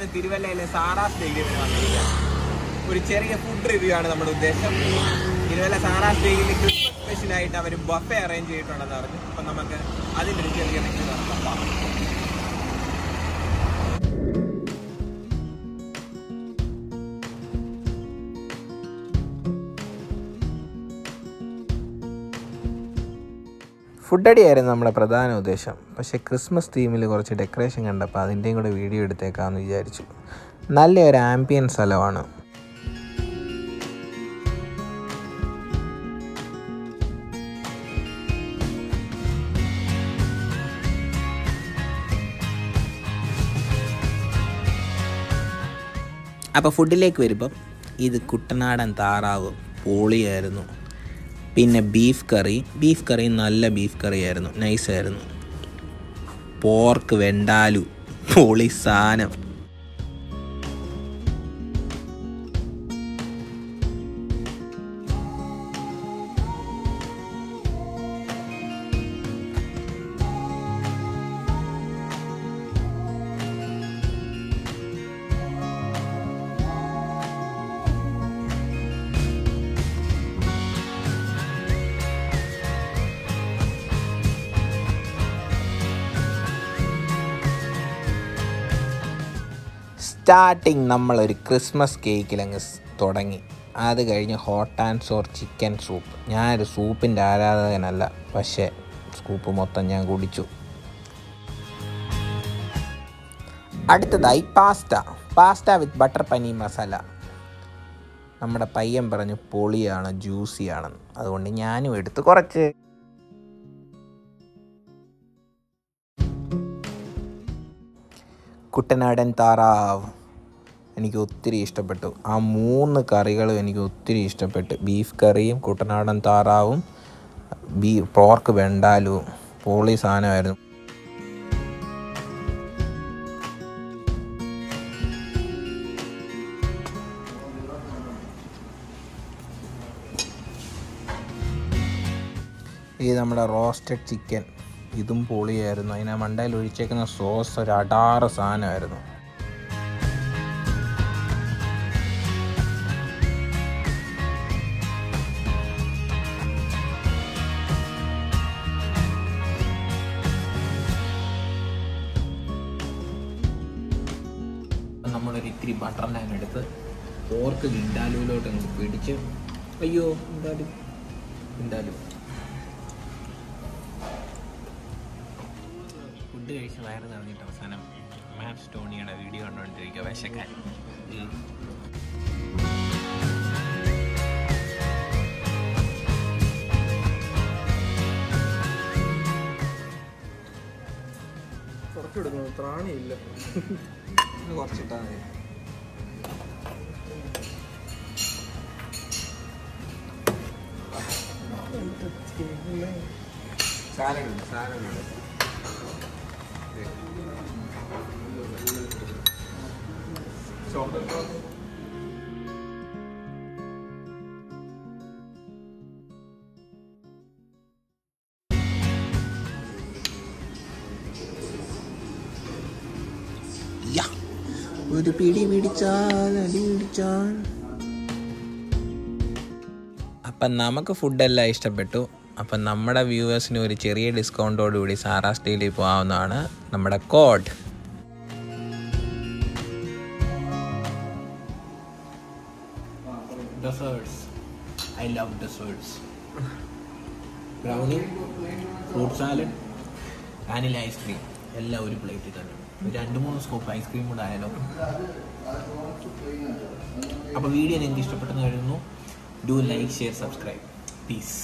തിരുവല്ലയിലെ Sarah സ്റ്റേഡിയത്തിൽ വന്നിരിക്കുകയാണ് ഒരു ചെറിയ ഫുഡ് റിവ്യൂ ആണ് നമ്മുടെ ഉദ്ദേശം തിരുവല്ല സാറാ സ്റ്റേഡിയത്തിൽ ക്രിസ്മസ് സ്പെഷ്യലായിട്ട് അവർ ബഫെ അറേഞ്ച് ചെയ്തിട്ടുണ്ടെന്ന് പറഞ്ഞു അപ്പം നമുക്ക് അതിൻ്റെ ഒരു ചെറിയ റിവ്യൂ നടത്താം ഫുഡ് അടിയായിരുന്നു നമ്മുടെ പ്രധാന ഉദ്ദേശം പക്ഷേ ക്രിസ്മസ് തീമിൽ കുറച്ച് ഡെക്കറേഷൻ കണ്ടപ്പോൾ അതിൻ്റെയും കൂടെ വീഡിയോ എടുത്തേക്കാമെന്ന് വിചാരിച്ചു നല്ലൊരു ആംബിയൻ സ്ഥലമാണ് അപ്പോൾ ഫുഡിലേക്ക് വരുമ്പം ഇത് കുട്ടനാടൻ താറാവ് പോളിയായിരുന്നു പിന്നെ ബീഫ് കറി ബീഫ് കറി നല്ല ബീഫ് കറിയായിരുന്നു നൈസായിരുന്നു പോർക്ക് വെണ്ടാലു പൊളി സാധനം സ്റ്റാർട്ടിങ് നമ്മളൊരു ക്രിസ്മസ് കേക്കിലങ്ങ് സ് തുടങ്ങി അത് കഴിഞ്ഞ് hot and sour chicken soup ഞാനൊരു സൂപ്പിൻ്റെ ആരാധകനല്ല പക്ഷേ സൂപ്പ് മൊത്തം ഞാൻ കുടിച്ചു അടുത്തതായി pasta pasta with butter paneer masala നമ്മുടെ പയ്യൻ പറഞ്ഞു പൊളിയാണ് ജ്യൂസിയാണെന്ന് അതുകൊണ്ട് ഞാനും എടുത്ത് കുറച്ച് കുട്ടനാടൻ താറാവ് എനിക്ക് ഒത്തിരി ഇഷ്ടപ്പെട്ടു ആ മൂന്ന് കറികളും എനിക്ക് ഒത്തിരി ഇഷ്ടപ്പെട്ടു ബീഫ് കറിയും കുട്ടനാടൻ താറാവും ബീ പോർക്ക് വെണ്ടാലും പോളി സാധനമായിരുന്നു ഇത് നമ്മുടെ റോസ്റ്റഡ് ചിക്കൻ ഇതും പൊളിയായിരുന്നു അതിനെ മണ്ടയിൽ ഒഴിച്ചേക്കുന്ന സോസ് ഒരു അടാറ് സാധനമായിരുന്നു നമ്മളൊരു ഇത്തിരി ബട്ടർ നാൻ എടുത്ത് പോർക്ക് ഗിൻഡാലുവിലോട്ട് അങ്ങ് പിടിച്ച് അയ്യോ ഗിൻഡാലു ഗിൻഡാലു ഫുഡ് കഴിച്ച് വയറ് നിറഞ്ഞിട്ട് അവസാനം മാപ്പ് സ്റ്റോണിയുടെ വീഡിയോ കണ്ടുകൊണ്ടിരിക്കുക വിശക്കാൻ ഉം. കുറച്ചെടുക്കണം ത്രാണിയില്ല ഇത് കുറച്ചിട്ടാ മതി സാലഡ് സാലഡ് ഒരു പിടി പിടിച്ചാൽ അടി പിടിച്ചാൽ അപ്പം നമുക്ക് ഫുഡെല്ലാം ഇഷ്ടപ്പെട്ടു അപ്പം നമ്മുടെ വ്യൂവേഴ്സിന് ഒരു ചെറിയ ഡിസ്കൗണ്ടോടുകൂടി സാറാ സ്റ്റീലിൽ പോകാവുന്നതാണ് നമ്മുടെ കോഡ് desserts I love desserts brownie fruit salad vanilla ice cream എല്ലാം ഒരു പ്ലേറ്റിൽ തന്നെ ഒരു രണ്ട് മൂന്ന് സ്കൂപ്പ് ഐസ്ക്രീം കൂടെ ആയാലോ അപ്പോൾ വീഡിയോ നിങ്ങൾക്ക് ഇഷ്ടപ്പെട്ടെന്ന് കരുതുന്നു do like share subscribe piece